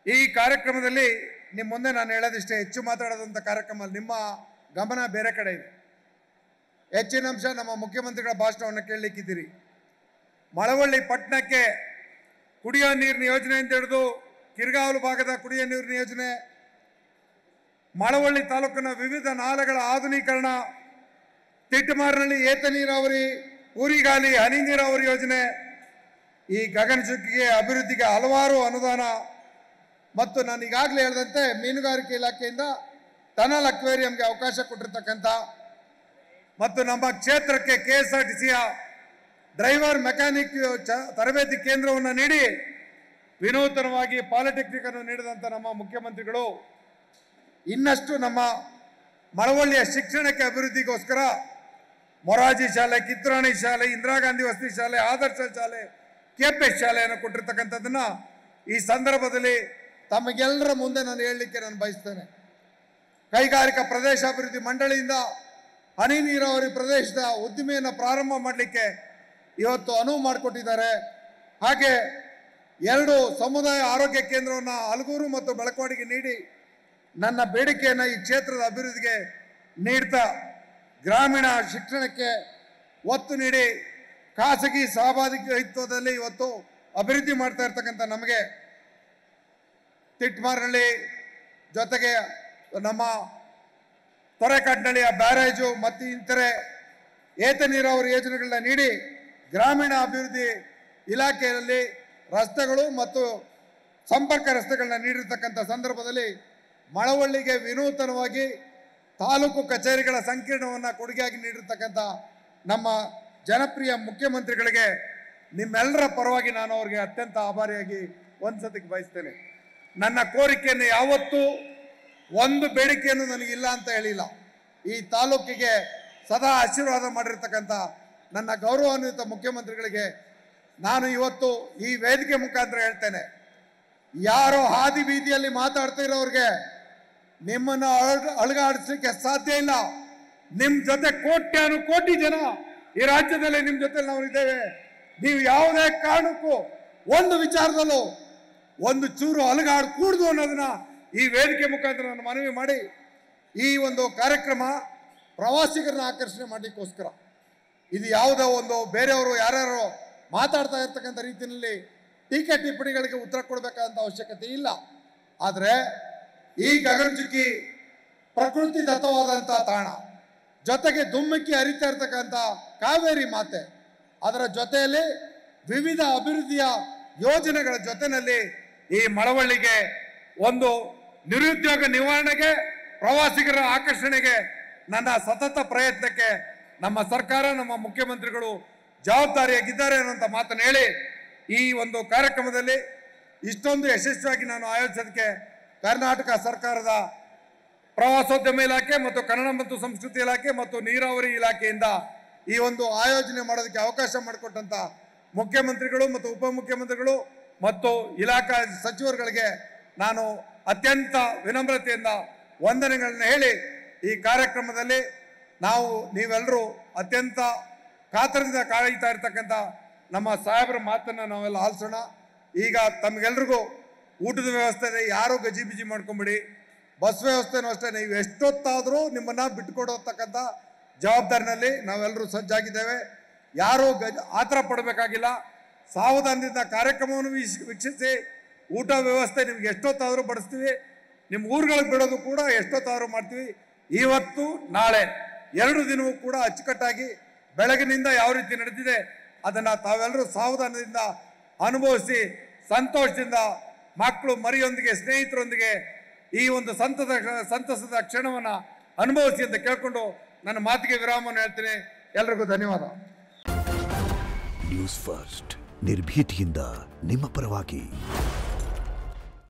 ಈ ಕಾರ್ಯಕ್ರಮದಲ್ಲಿ ನಿಮ್ಮ ಮುಂದೆ ನಾನು ಹೇಳೋದಿಷ್ಟೇ ಹೆಚ್ಚು ಮಾತಾಡೋದಂಥ ಕಾರ್ಯಕ್ರಮ ಅಲ್ಲ. ನಿಮ್ಮ ಗಮನ ಬೇರೆ ಕಡೆ ಇದೆ ಹೆಚ್ಚಿನ ಅಂಶ ನಮ್ಮ ಮುಖ್ಯಮಂತ್ರಿಗಳ ಭಾಷಣವನ್ನು ಕೇಳಲಿಕ್ಕಿದ್ದೀರಿ ಮಳವಳ್ಳಿ ಪಟ್ಟಣಕ್ಕೆ ಕುಡಿಯೋ ನೀರಿನ ಯೋಜನೆಯಿಂದ ಹಿಡಿದು ಕಿರ್ಗಾವಲು ಭಾಗದ ಕುಡಿಯೋ ನೀರಿನ ಯೋಜನೆ ಮಳವಳ್ಳಿ ತಾಲೂಕಿನ ವಿವಿಧ ನಾಲೆಗಳ ಆಧುನೀಕರಣ ತಿಟ್ಟಮಾರಿನಲ್ಲಿ ಏತ ನೀರಾವರಿ ಊರಿಗಾಲಿ ಹನಿ ನೀರಾವರಿ ಯೋಜನೆ ಈ ಗಗನಚುಕ್ಕಿಗೆ ಅಭಿವೃದ್ಧಿಗೆ ಹಲವಾರು ಅನುದಾನ ಮತ್ತು ನಾನು ಈಗಾಗಲೇ ಹೇಳಿದಂತೆ ಮೀನುಗಾರಿಕೆ ಇಲಾಖೆಯಿಂದ ಟನಲ್ ಅಕ್ವೇರಿಯಂಗೆ ಅವಕಾಶ ಕೊಟ್ಟಿರ್ತಕ್ಕಂಥ ಮತ್ತು ನಮ್ಮ ಕ್ಷೇತ್ರಕ್ಕೆ ಕೆ ಎಸ್ ಆರ್ ಟಿ ಸಿಯ ಡ್ರೈವರ್ ಮೆಕ್ಯಾನಿಕ್ ಚ- ತರಬೇತಿ ಕೇಂದ್ರವನ್ನು ನೀಡಿ ವಿನೂತನವಾಗಿ ಪಾಲಿಟೆಕ್ನಿಕ್ ಅನ್ನು ನೀಡಿದಂಥ ನಮ್ಮ ಮುಖ್ಯಮಂತ್ರಿಗಳು ಇನ್ನಷ್ಟು ನಮ್ಮ ಮಳವಳ್ಳಿಯ ಶಿಕ್ಷಣಕ್ಕೆ ಅಭಿವೃದ್ಧಿಗೋಸ್ಕರ ಮೊರಾರ್ಜಿ ಶಾಲೆ ಕಿತ್ತೂರಾಣಿ ಶಾಲೆ ಇಂದಿರಾ ಗಾಂಧಿ ವಸತಿ ಶಾಲೆ ಆದರ್ಶ ಶಾಲೆ ಕೆಪೆಸ್ ಶಾಲೆಯನ್ನು ಕೊಟ್ಟಿರ್ತಕ್ಕಂಥದ್ದನ್ನ ಈ ಸಂದರ್ಭದಲ್ಲಿ ತಮಗೆಲ್ಲರ ಮುಂದೆ ನಾನು ಹೇಳಲಿಕ್ಕೆ ನಾನು ಬಯಸ್ತೇನೆ ಕೈಗಾರಿಕಾ ಪ್ರದೇಶಾಭಿವೃದ್ಧಿ ಮಂಡಳಿಯಿಂದ ಹನಿ ನೀರಾವರಿ ಪ್ರದೇಶದ ಉದ್ದಿಮೆಯನ್ನು ಪ್ರಾರಂಭ ಮಾಡಲಿಕ್ಕೆ ಇವತ್ತು ಅನುವು ಮಾಡಿಕೊಟ್ಟಿದ್ದಾರೆ ಹಾಗೆ ಎರಡು ಸಮುದಾಯ ಆರೋಗ್ಯ ಕೇಂದ್ರವನ್ನು ಹಲಗೂರು ಮತ್ತು ಬೆಳಕವಾಡಿಗೆ ನೀಡಿ ನನ್ನ ಬೇಡಿಕೆಯನ್ನು ಈ ಕ್ಷೇತ್ರದ ಅಭಿವೃದ್ಧಿಗೆ ನೀಡ್ತಾ ಗ್ರಾಮೀಣ ಶಿಕ್ಷಣಕ್ಕೆ ಒತ್ತು ನೀಡಿ ಖಾಸಗಿ ಸಹಭಾಗಿತ್ವದಲ್ಲಿ ಇವತ್ತು ಅಭಿವೃದ್ಧಿ ಮಾಡ್ತಾ ಇರ್ತಕ್ಕಂಥ ನಮಗೆ ತಿಟ್ಮಾರ್ನಳ್ಳಿ ಜೊತೆಗೆ ನಮ್ಮ ತೊರೆಕಾಟ್ನಳ್ಳಿಯ ಬ್ಯಾರೇಜು ಮತ್ತು ಇತರೆ ಏತ ನೀರಾವರಿ ಯೋಜನೆಗಳನ್ನ ನೀಡಿ ಗ್ರಾಮೀಣ ಅಭಿವೃದ್ಧಿ ಇಲಾಖೆಯಲ್ಲಿ ರಸ್ತೆಗಳು ಮತ್ತು ಸಂಪರ್ಕ ರಸ್ತೆಗಳನ್ನ ನೀಡಿರ್ತಕ್ಕಂಥ ಸಂದರ್ಭದಲ್ಲಿ ಮಳವಳ್ಳಿಗೆ ವಿನೂತನವಾಗಿ ತಾಲೂಕು ಕಚೇರಿಗಳ ಸಂಕೀರ್ಣವನ್ನು ಕೊಡುಗೆಯಾಗಿ ನೀಡಿರ್ತಕ್ಕಂಥ ನಮ್ಮ ಜನಪ್ರಿಯ ಮುಖ್ಯಮಂತ್ರಿಗಳಿಗೆ ನಿಮ್ಮೆಲ್ಲರ ಪರವಾಗಿ ನಾನು ಅವರಿಗೆ ಅತ್ಯಂತ ಆಭಾರಿಯಾಗಿ ಒಂದ್ಸತಿಗೆ ಬಯಸ್ತೇನೆ ನನ್ನ ಕೋರಿಕೆಯನ್ನು ಯಾವತ್ತೂ ಒಂದು ಬೇಡಿಕೆಯನ್ನು ನನಗಿಲ್ಲ ಅಂತ ಹೇಳಿಲ್ಲ ಈ ತಾಲೂಕಿಗೆ ಸದಾ ಆಶೀರ್ವಾದ ಮಾಡಿರ್ತಕ್ಕಂಥ ನನ್ನ ಗೌರವಾನ್ವಿತ ಮುಖ್ಯಮಂತ್ರಿಗಳಿಗೆ ನಾನು ಇವತ್ತು ಈ ವೇದಿಕೆ ಮುಖಾಂತರ ಹೇಳ್ತೇನೆ ಯಾರೋ ಹಾದಿ ಬೀದಿಯಲ್ಲಿ ಮಾತಾಡ್ತಾ ಇರೋರಿಗೆ ನಿಮ್ಮನ್ನು ಅಳಗ ಅಳಗಾಡಿಸ್ಲಿಕ್ಕೆ ಸಾಧ್ಯ ಇಲ್ಲ ನಿಮ್ ಜೊತೆ ಕೋಟ್ಯಾನು ಕೋಟಿ ಜನ ಈ ರಾಜ್ಯದಲ್ಲಿ ನಿಮ್ ಜೊತೆ ನಾವು ಇದ್ದೇವೆ ನೀವು ಯಾವುದೇ ಕಾರಣಕ್ಕೂ ಒಂದು ವಿಚಾರದಲ್ಲೂ ಒಂದು ಚೂರು ಅಲಗಾಡ್ ಕೂಡ್ದು ಅನ್ನೋದನ್ನ ಈ ವೇದಿಕೆ ಮುಖಾಂತರ ನಾನು ಮನವಿ ಮಾಡಿ ಈ ಒಂದು ಕಾರ್ಯಕ್ರಮ ಪ್ರವಾಸಿಗರನ್ನ ಆಕರ್ಷಣೆ ಮಾಡಲಿಕ್ಕೋಸ್ಕರ ಇದು ಯಾವುದೋ ಒಂದು ಬೇರೆಯವರು ಯಾರ್ಯಾರು ಮಾತಾಡ್ತಾ ಇರ್ತಕ್ಕಂಥ ರೀತಿಯಲ್ಲಿ ಟೀಕೆ ಟಿಪ್ಪಣಿಗಳಿಗೆ ಉತ್ತರ ಕೊಡಬೇಕಾದಂಥ ಅವಶ್ಯಕತೆ ಇಲ್ಲ ಆದರೆ ಈ ಗಗನಚುಕ್ಕಿ ಪ್ರಕೃತಿ ದತ್ತವಾದಂಥ ತಾಣ ಜೊತೆಗೆ ದುಮ್ಮಕ್ಕಿ ಹರಿತಾ ಇರ್ತಕ್ಕಂಥ ಕಾವೇರಿ ಮಾತೆ ಅದರ ಜೊತೆಯಲ್ಲಿ ವಿವಿಧ ಅಭಿವೃದ್ಧಿಯ ಯೋಜನೆಗಳ ಜೊತೆಯಲ್ಲಿ ಈ ಮಳವಳ್ಳಿಗೆ ಒಂದು ನಿರುದ್ಯೋಗ ನಿವಾರಣೆಗೆ ಪ್ರವಾಸಿಗರ ಆಕರ್ಷಣೆಗೆ ನನ್ನ ಸತತ ಪ್ರಯತ್ನಕ್ಕೆ ನಮ್ಮ ಸರ್ಕಾರ ನಮ್ಮ ಮುಖ್ಯಮಂತ್ರಿಗಳು ಜವಾಬ್ದಾರಿಯಾಗಿದ್ದಾರೆ ಅನ್ನೋಂಥ ಮಾತನ್ನು ಹೇಳಿ ಈ ಒಂದು ಕಾರ್ಯಕ್ರಮದಲ್ಲಿ ಇಷ್ಟೊಂದು ಯಶಸ್ವಿಯಾಗಿ ನಾನು ಆಯೋಜಿಸೋದಕ್ಕೆ ಕರ್ನಾಟಕ ಸರ್ಕಾರದ ಪ್ರವಾಸೋದ್ಯಮ ಇಲಾಖೆ ಮತ್ತು ಕನ್ನಡ ಮತ್ತು ಸಂಸ್ಕೃತಿ ಇಲಾಖೆ ಮತ್ತು ನೀರಾವರಿ ಇಲಾಖೆಯಿಂದ ಈ ಒಂದು ಆಯೋಜನೆ ಮಾಡೋದಕ್ಕೆ ಅವಕಾಶ ಮಾಡಿಕೊಟ್ಟಂತ ಮುಖ್ಯಮಂತ್ರಿಗಳು ಮತ್ತು ಉಪಮುಖ್ಯಮಂತ್ರಿಗಳು ಮತ್ತು ಇಲಾಖಾ ಸಚಿವರುಗಳಿಗೆ ನಾನು ಅತ್ಯಂತ ವಿನಮ್ರತೆಯಿಂದ ವಂದನೆಗಳನ್ನ ಹೇಳಿ ಈ ಕಾರ್ಯಕ್ರಮದಲ್ಲಿ ನಾವು ನೀವೆಲ್ಲರೂ ಅತ್ಯಂತ ಕಾತರದಿಂದ ಕಾಯ್ತಾ ಇರ್ತಕ್ಕಂಥ ನಮ್ಮ ಸಾಹೇಬರ ಮಾತನ್ನು ನಾವೆಲ್ಲ ಆಲಿಸೋಣ ಈಗ ತಮಗೆಲ್ರಿಗೂ ಊಟದ ವ್ಯವಸ್ಥೆ ಇದೆ ಯಾರೂ ಗಜಿಬಿಜಿ ಮಾಡ್ಕೊಂಬಿಡಿ ಬಸ್ ವ್ಯವಸ್ಥೆನೂ ಅಷ್ಟೇ ನೀವು ಎಷ್ಟೊತ್ತಾದರೂ ನಿಮ್ಮನ್ನ ಬಿಟ್ಟುಕೊಡತಕ್ಕಂಥ ಜವಾಬ್ದಾರಿನಲ್ಲಿ ನಾವೆಲ್ಲರೂ ಸಜ್ಜಾಗಿದ್ದೇವೆ ಯಾರೂ ಗಜ ಆತರ ಪಡಬೇಕಾಗಿಲ್ಲ ಸಾವಧಾನದಿಂದ ಕಾರ್ಯಕ್ರಮವನ್ನು ವೀಕ್ಷ- ವೀಕ್ಷಿಸಿ ಊಟ ವ್ಯವಸ್ಥೆ ನಿಮ್ಗೆ ಎಷ್ಟೊತ್ತಾದರೂ ಬಡಿಸ್ತೀವಿ ನಿಮ್ಮ ಊರುಗಳಿಗೆ ಬಿಡೋದು ಕೂಡ ಎಷ್ಟೊತ್ತಾದರೂ ಮಾಡ್ತೀವಿ ಇವತ್ತು ನಾಳೆ ಎರಡು ದಿನವೂ ಕೂಡ ಅಚ್ಚುಕಟ್ಟಾಗಿ ಬೆಳಗಿನಿಂದ ಯಾವ ರೀತಿ ನಡೆದಿದೆ ಅದನ್ನು ತಾವೆಲ್ಲರೂ ಸಾವಧಾನದಿಂದ ಅನುಭವಿಸಿ ಸಂತೋಷದಿಂದ ಮಕ್ಕಳು ಮರಿಯೊಂದಿಗೆ ಸ್ನೇಹಿತರೊಂದಿಗೆ ಈ ಒಂದು ಸಂತದ ಸಂತಸದ ಕ್ಷಣವನ್ನು ಅನುಭವಿಸಿ ಅಂತ ಕೇಳ್ಕೊಂಡು ನನ್ನ ಮಾತಿಗೆ ವಿರಾಮವನ್ನು ಹೇಳ್ತೀನಿ ಎಲ್ರಿಗೂ ಧನ್ಯವಾದ ನ್ಯೂಸ್ ಫಸ್ಟ್ ನಿರ್ಭೀತಿಯಿಂದ ನಿಮ್ಮ ಪರವಾಗಿ